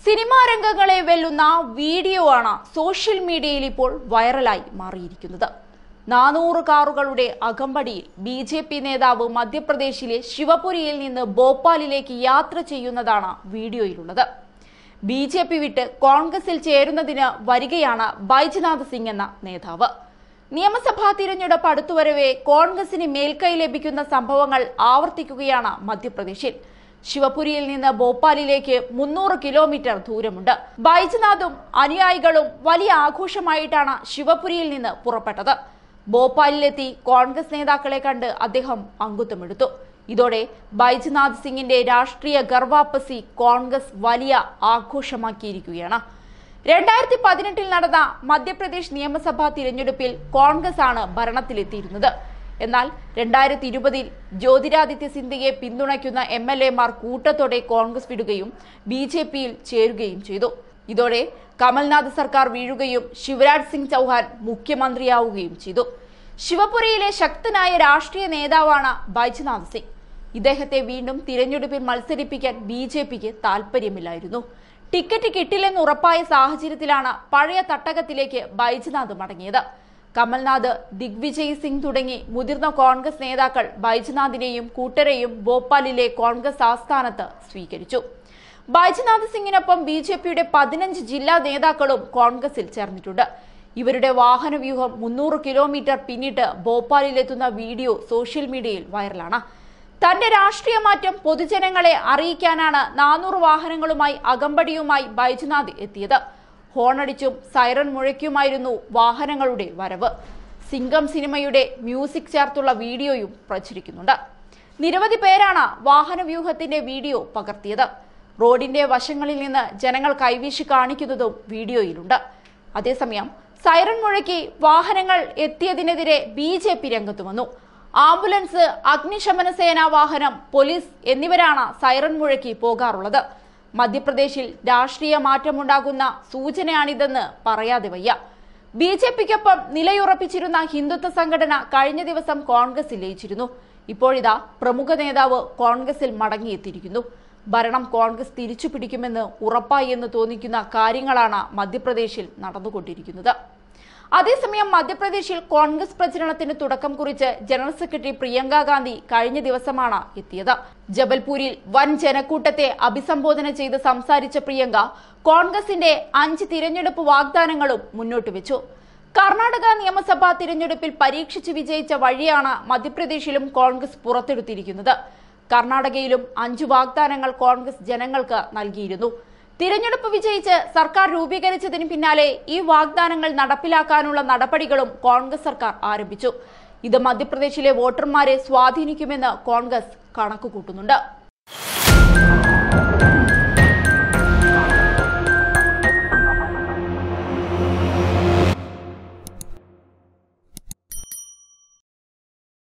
cinema രംഗങ്ങളെ വെല്ലുന്ന video ആണ് social മീഡിയയിൽ ഇപ്പോൾ വൈറലായി മാറിയിരിക്കുന്നത് നാനൂറ് കാറുകളുടെ അകമ്പടിയിൽ ബി ജെ പി നേതാവ് മധ്യപ്രദേശിലെ ശിവപുരിയിൽ നിന്ന് ഭോപ്പാലിലേക്ക് യാത്ര ചെയ്യുന്നതാണ് വീഡിയോയിലുള്ളത് ബി ജെ പി വിട്ട് കോൺഗ്രസിൽ ചേരുന്നതിന് വരികയാണ് ബൈജനാഥ് സിംഗ് എന്ന നേതാവ് നിയമസഭാ തിരഞ്ഞെടുപ്പ് അടുത്തുവരവേ കോൺഗ്രസിന് മേൽക്കൈ ലഭിക്കുന്ന സംഭവങ്ങൾ ആവർത്തിക്കുകയാണ് മധ്യപ്രദേശിൽ ശിവപുരിയിൽ നിന്ന് ഭോപ്പാലിലേക്ക് മുന്നൂറ് കിലോമീറ്റർ ദൂരമുണ്ട് ബൈജനാഥും അനുയായികളും വലിയ ആഘോഷമായിട്ടാണ് ശിവപുരിയിൽ നിന്ന് പുറപ്പെട്ടത് ഭോപ്പാലിലെത്തി കോൺഗ്രസ് നേതാക്കളെ കണ്ട് അദ്ദേഹം അംഗത്വമെടുത്തു ഇതോടെ ബൈജനാഥ് സിംഗിന്റെ രാഷ്ട്രീയ ഗർവാപ്പസി കോൺഗ്രസ് വലിയ ആഘോഷമാക്കിയിരിക്കുകയാണ് രണ്ടായിരത്തി പതിനെട്ടിൽ നടന്ന മധ്യപ്രദേശ് നിയമസഭാ തിരഞ്ഞെടുപ്പിൽ കോൺഗ്രസ് ആണ് ഭരണത്തിലെത്തിയിരുന്നത് എന്നാൽ രണ്ടായിരത്തി ഇരുപതിൽ ജ്യോതിരാദിത്യ സിന്ധ്യയെ പിന്തുണയ്ക്കുന്ന എം എൽ എമാർ കൂട്ടത്തോടെ കോൺഗ്രസ് വിടുകയും ബി ജെ പിയിൽ ചേരുകയും ചെയ്തു ഇതോടെ കമൽനാഥ് സർക്കാർ വീഴുകയും ശിവരാജ് സിംഗ് ചൗഹാൻ മുഖ്യമന്ത്രിയാവുകയും ചെയ്തു ശിവപുരിയിലെ ശക്തനായ രാഷ്ട്രീയ നേതാവാണ് ബൈജനാഥ് സിംഗ് ഇദ്ദേഹത്തെ വീണ്ടും തിരഞ്ഞെടുപ്പിൽ മത്സരിപ്പിക്കാൻ ബി ജെ പിക്ക് താല്പര്യമില്ലായിരുന്നു ടിക്കറ്റ് കിട്ടില്ലെന്ന് ഉറപ്പായ സാഹചര്യത്തിലാണ് പഴയ തട്ടകത്തിലേക്ക് ബൈജനാഥ് മടങ്ങിയത് കമൽനാഥ് ദിഗ്വിജയ് സിംഗ് തുടങ്ങി മുതിർന്ന കോൺഗ്രസ് നേതാക്കൾ ബൈജനാഥിനെയും കൂട്ടരെയും ഭോപ്പാലിലെ കോൺഗ്രസ് ആസ്ഥാനത്ത് സ്വീകരിച്ചു ബൈജനാഥ് സിംഗിനൊപ്പം ബി ജെ പിയുടെ പതിനഞ്ച് ജില്ലാ നേതാക്കളും കോൺഗ്രസിൽ ചേർന്നിട്ടുണ്ട് ഇവരുടെ വാഹനവ്യൂഹം മുന്നൂറ് കിലോമീറ്റർ പിന്നിട്ട് ഭോപ്പാലിലെത്തുന്ന വീഡിയോ സോഷ്യൽ മീഡിയയിൽ വൈറലാണ് തന്റെ രാഷ്ട്രീയ മാറ്റം പൊതുജനങ്ങളെ അറിയിക്കാനാണ് നാനൂറ് വാഹനങ്ങളുമായി അകമ്പടിയുമായി ബൈജനാഥ് എത്തിയത് ഹോണടിച്ചും സൈറൺ മുഴയ്ക്കുമായിരുന്നു വാഹനങ്ങളുടെ വരവ് സിംഗം സിനിമയുടെ മ്യൂസിക് ചേർത്തുള്ള വീഡിയോയും പ്രചരിക്കുന്നുണ്ട് നിരവധി പേരാണ് വാഹനവ്യൂഹത്തിന്റെ വീഡിയോ പകർത്തിയത് റോഡിന്റെ വശങ്ങളിൽ നിന്ന് ജനങ്ങൾ കൈവീശി കാണിക്കുന്നതും വീഡിയോയിലുണ്ട് അതേസമയം സൈറൺ മുഴക്കി വാഹനങ്ങൾ എത്തിയതിനെതിരെ ബി ജെ പി രംഗത്ത് വന്നു ആംബുലൻസ് അഗ്നിശമന സേനാ വാഹനം പോലീസ് എന്നിവരാണ് സൈറൺ മുഴക്കി പോകാറുള്ളത് മധ്യപ്രദേശിൽ രാഷ്ട്രീയ മാറ്റമുണ്ടാകുന്ന സൂചനയാണിതെന്ന് പറയാതെ വയ്യ ബി ജെ പിക്കൊപ്പം നിലയുറപ്പിച്ചിരുന്ന ഹിന്ദുത്വ സംഘടന കഴിഞ്ഞ ദിവസം കോൺഗ്രസിൽ ലയിച്ചിരുന്നു ഇപ്പോഴിതാ പ്രമുഖ നേതാവ് കോൺഗ്രസിൽ മടങ്ങിയെത്തിയിരിക്കുന്നു ഭരണം കോൺഗ്രസ് തിരിച്ചു പിടിക്കുമെന്ന് ഉറപ്പായി എന്ന് തോന്നിക്കുന്ന കാര്യങ്ങളാണ് മധ്യപ്രദേശിൽ നടന്നുകൊണ്ടിരിക്കുന്നത് അതേസമയം മധ്യപ്രദേശിൽ കോൺഗ്രസ് പ്രചരണത്തിന് തുടക്കം കുറിച്ച് ജനറൽ സെക്രട്ടറി പ്രിയങ്ക ഗാന്ധി കഴിഞ്ഞ ദിവസമാണ് എത്തിയത് ജബൽപൂരിൽ വൻ ജനക്കൂട്ടത്തെ അഭിസംബോധന ചെയ്ത് സംസാരിച്ച പ്രിയങ്ക കോൺഗ്രസിന്റെ അഞ്ച് തിരഞ്ഞെടുപ്പ് വാഗ്ദാനങ്ങളും മുന്നോട്ട് വെച്ചു കർണാടക നിയമസഭാ തിരഞ്ഞെടുപ്പിൽ പരീക്ഷിച്ച് വിജയിച്ച വഴിയാണ് മധ്യപ്രദേശിലും കോൺഗ്രസ് പുറത്തെടുത്തിരിക്കുന്നത് കർണാടകയിലും അഞ്ചു വാഗ്ദാനങ്ങൾ കോൺഗ്രസ് ജനങ്ങൾക്ക് നൽകിയിരുന്നു തിരഞ്ഞെടുപ്പ് വിജയിച്ച് സർക്കാർ രൂപീകരിച്ചതിന് പിന്നാലെ ഈ വാഗ്ദാനങ്ങൾ നടപ്പിലാക്കാനുള്ള നടപടികളും കോൺഗ്രസ് സർക്കാർ ആരംഭിച്ചു ഇത് മധ്യപ്രദേശിലെ വോട്ടർമാരെ സ്വാധീനിക്കുമെന്ന് കോൺഗ്രസ് കണക്കുകൂട്ടുന്നുണ്ട്